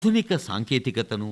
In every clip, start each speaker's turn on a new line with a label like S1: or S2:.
S1: ఆధునిక సాంకేతికతను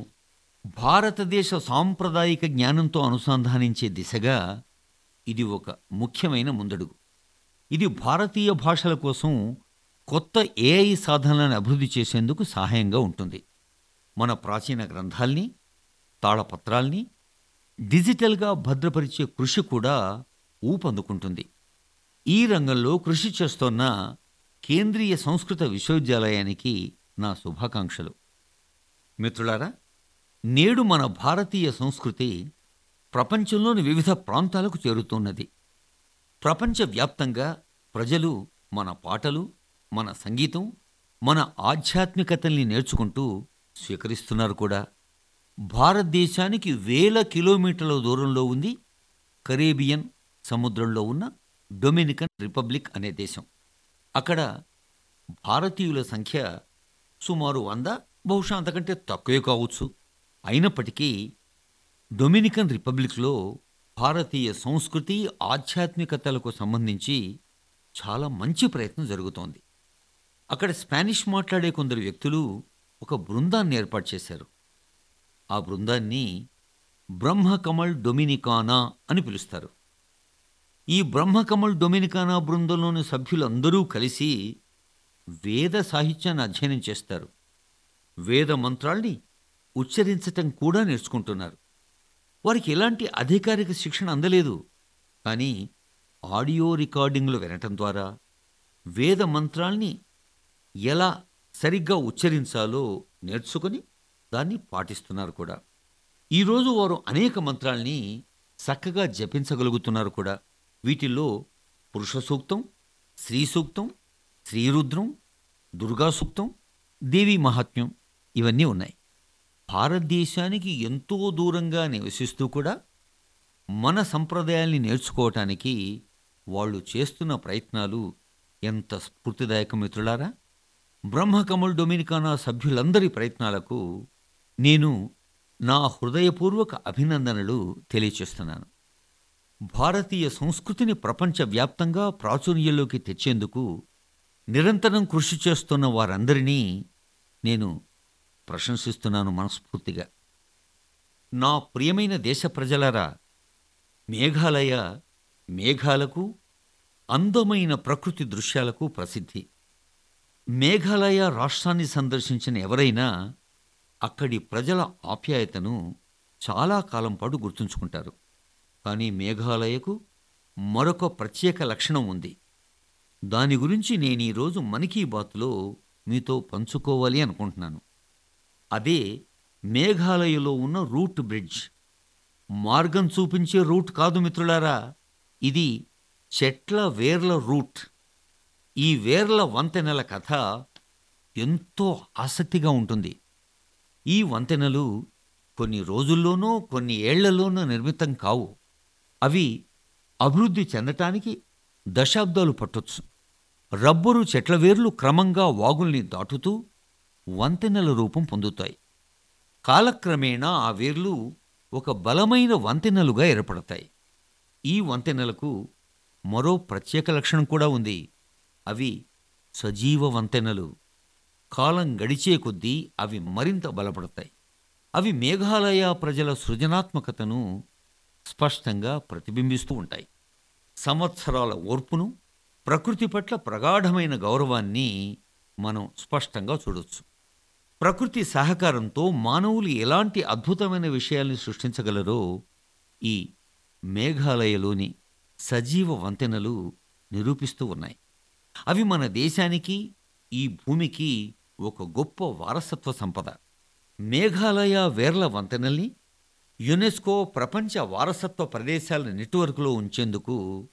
S1: భారతదేశ సాంప్రదాయిక జ్ఞానంతో అనుసంధానించే దిశగా ఇది ఒక ముఖ్యమైన ముందడుగు ఇది భారతీయ భాషల కోసం కొత్త ఏఐ సాధనలను అభివృద్ధి చేసేందుకు సహాయంగా ఉంటుంది మన ప్రాచీన గ్రంథాల్ని తాళపత్రాల్ని డిజిటల్గా భద్రపరిచే కృషి కూడా ఊపందుకుంటుంది ఈ రంగంలో కృషి చేస్తోన్న కేంద్రీయ సంస్కృత విశ్వవిద్యాలయానికి నా శుభాకాంక్షలు మిత్రులారా నేడు మన భారతీయ సంస్కృతి ప్రపంచంలోని వివిధ ప్రాంతాలకు చేరుతున్నది ప్రపంచవ్యాప్తంగా ప్రజలు మన పాటలు మన సంగీతం మన ఆధ్యాత్మికతల్ని నేర్చుకుంటూ స్వీకరిస్తున్నారు కూడా భారతదేశానికి వేల కిలోమీటర్ల దూరంలో ఉంది కరేబియన్ సముద్రంలో ఉన్న డొమినికన్ రిపబ్లిక్ అనే దేశం అక్కడ భారతీయుల సంఖ్య సుమారు వంద బహుశా అంతకంటే తక్కువే కావచ్చు అయినప్పటికీ డొమినికన్ రిపబ్లిక్లో భారతీయ సంస్కృతి ఆధ్యాత్మికతలకు సంబంధించి చాలా మంచి ప్రయత్నం జరుగుతోంది అక్కడ స్పానిష్ మాట్లాడే కొందరు వ్యక్తులు ఒక బృందాన్ని ఏర్పాటు చేశారు ఆ బృందాన్ని బ్రహ్మకమల్ డొమినికానా అని పిలుస్తారు ఈ బ్రహ్మకమల్ డొమినికానా బృందంలోని సభ్యులందరూ కలిసి వేద సాహిత్యాన్ని అధ్యయనం చేస్తారు వేద మంత్రాల్ని ఉచ్చరించటం కూడా నేర్చుకుంటున్నారు వారికి ఎలాంటి అధికారిక శిక్షణ అందలేదు కానీ ఆడియో రికార్డింగ్లు వినటం ద్వారా వేద మంత్రాల్ని ఎలా సరిగ్గా ఉచ్చరించాలో నేర్చుకుని దాన్ని పాటిస్తున్నారు కూడా ఈరోజు వారు అనేక మంత్రాల్ని చక్కగా జపించగలుగుతున్నారు కూడా వీటిల్లో పురుష సూక్తం స్త్రీ సూక్తం శ్రీరుద్రం దుర్గా సూక్తం దేవి మహాత్మ్యం ఇవన్నీ ఉన్నాయి భారతదేశానికి ఎంతో దూరంగా నివసిస్తూ కూడా మన సంప్రదాయాల్ని నేర్చుకోవటానికి వాళ్ళు చేస్తున్న ప్రయత్నాలు ఎంత స్ఫూర్తిదాయక మిత్రులారా బ్రహ్మకమల్ డొమినికానా సభ్యులందరి ప్రయత్నాలకు నేను నా హృదయపూర్వక అభినందనలు తెలియచేస్తున్నాను భారతీయ సంస్కృతిని ప్రపంచవ్యాప్తంగా ప్రాచుర్యంలోకి తెచ్చేందుకు నిరంతరం కృషి చేస్తున్న వారందరినీ నేను ప్రశంసిస్తున్నాను మనస్ఫూర్తిగా నా ప్రియమైన దేశ ప్రజలారా మేఘాలయ మేఘాలకు అందమైన ప్రకృతి దృశ్యాలకు ప్రసిద్ధి మేఘాలయ రాష్ట్రాన్ని సందర్శించిన ఎవరైనా అక్కడి ప్రజల ఆప్యాయతను చాలా కాలం పాటు గుర్తుంచుకుంటారు కానీ మేఘాలయకు మరొక ప్రత్యేక లక్షణం ఉంది దాని గురించి నేను ఈరోజు మన్ కీ బాత్లో మీతో పంచుకోవాలి అనుకుంటున్నాను అదే మేఘాలయలో ఉన్న రూట్ బ్రిడ్జ్ మార్గం చూపించే రూట్ కాదు మిత్రులారా ఇది చెట్ల వేర్ల రూట్ ఈ వేర్ల వంతెనల కథ ఎంతో ఆసక్తిగా ఉంటుంది ఈ వంతెనలు కొన్ని రోజుల్లోనో కొన్ని ఏళ్లలోనో నిర్మితం కావు అవి అభివృద్ధి చెందటానికి దశాబ్దాలు పట్టొచ్చు రబ్బరు చెట్ల వేర్లు క్రమంగా వాగుల్ని దాటుతూ వంతెనల రూపం పొందుతాయి కాలక్రమేణా ఆ వేర్లు ఒక బలమైన వంతెనలుగా ఏర్పడతాయి ఈ వంతెనలకు మరో ప్రత్యేక లక్షణం కూడా ఉంది అవి సజీవ వంతెనలు కాలం గడిచే కొద్దీ అవి మరింత బలపడతాయి అవి మేఘాలయ ప్రజల సృజనాత్మకతను స్పష్టంగా ప్రతిబింబిస్తూ ఉంటాయి సంవత్సరాల ఓర్పును ప్రకృతి పట్ల ప్రగాఢమైన గౌరవాన్ని మనం స్పష్టంగా చూడొచ్చు ప్రకృతి సహకారంతో మానవులు ఎలాంటి అద్భుతమైన విషయాల్ని సృష్టించగలరో ఈ మేఘాలయలోని సజీవ వంతెనలు నిరూపిస్తూ ఉన్నాయి అవి మన దేశానికి ఈ భూమికి ఒక గొప్ప వారసత్వ సంపద మేఘాలయ వేర్ల వంతెనల్ని యునెస్కో ప్రపంచ వారసత్వ ప్రదేశాల నెట్వర్క్లో ఉంచేందుకు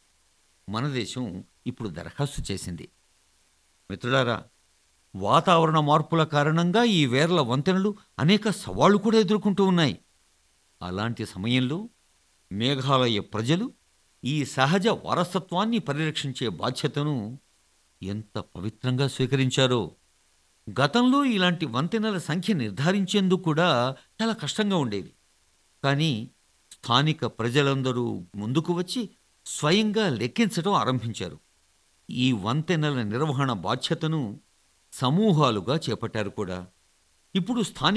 S1: మన దేశం ఇప్పుడు దరఖాస్తు చేసింది మిత్రులారా వాతావరణ మార్పుల కారణంగా ఈ వేర్ల వంతెనలు అనేక సవాళ్లు కూడా ఎదుర్కొంటూ ఉన్నాయి అలాంటి సమయంలో మేఘాలయ ప్రజలు ఈ సహజ వారసత్వాన్ని పరిరక్షించే బాధ్యతను ఎంత పవిత్రంగా స్వీకరించారో గతంలో ఇలాంటి వంతెనల సంఖ్య నిర్ధారించేందుకు కూడా చాలా కష్టంగా ఉండేది కానీ స్థానిక ప్రజలందరూ ముందుకు వచ్చి స్వయంగా లెక్కించడం ఆరంభించారు ఈ వంతెనల నిర్వహణ బాధ్యతను సమూహాలుగా చేపట్టారు కూడా ఇప్పుడు స్థానిక